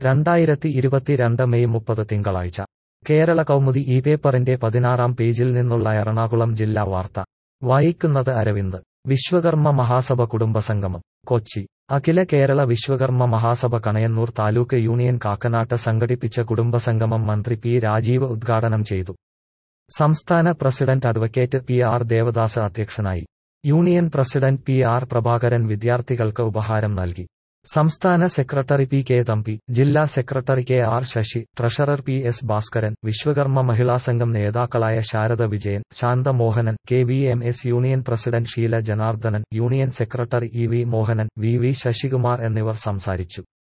രണ്ടായിരത്തി ഇരുപത്തിരണ്ട് മെയ് മുപ്പത് തിങ്കളാഴ്ച കേരള കൗമുദി ഈ പേപ്പറിന്റെ പതിനാറാം പേജിൽ നിന്നുള്ള എറണാകുളം ജില്ലാ വാർത്ത വായിക്കുന്നത് അരവിന്ദ് വിശ്വകർമ്മ മഹാസഭ കുടുംബസംഗമം കൊച്ചി അഖില കേരള വിശ്വകർമ്മ മഹാസഭ കണയന്നൂർ താലൂക്ക് യൂണിയൻ കാക്കനാട്ട് സംഘടിപ്പിച്ച കുടുംബസംഗമം മന്ത്രി പി രാജീവ് ഉദ്ഘാടനം ചെയ്തു സംസ്ഥാന president advocate P R Devadas അധ്യക്ഷനായി union president P R Prabhakaran വിദ്യാർത്ഥികൾക്ക് ഉപഹാരം നൽകി സംസ്ഥാന സെക്രട്ടറി പി കെ തമ്പി ജില്ലാ secretary K R Sasi treasurer P S Bhaskaran Vishwakarma Mahila സംഘം നേതാക്കളായ Sharada Vijayan Shantha Mohanan K V M S union president Sheela Janardanan union secretary E V Mohanan V V Sasikumar എന്നിവർ സംസാരിച്ചു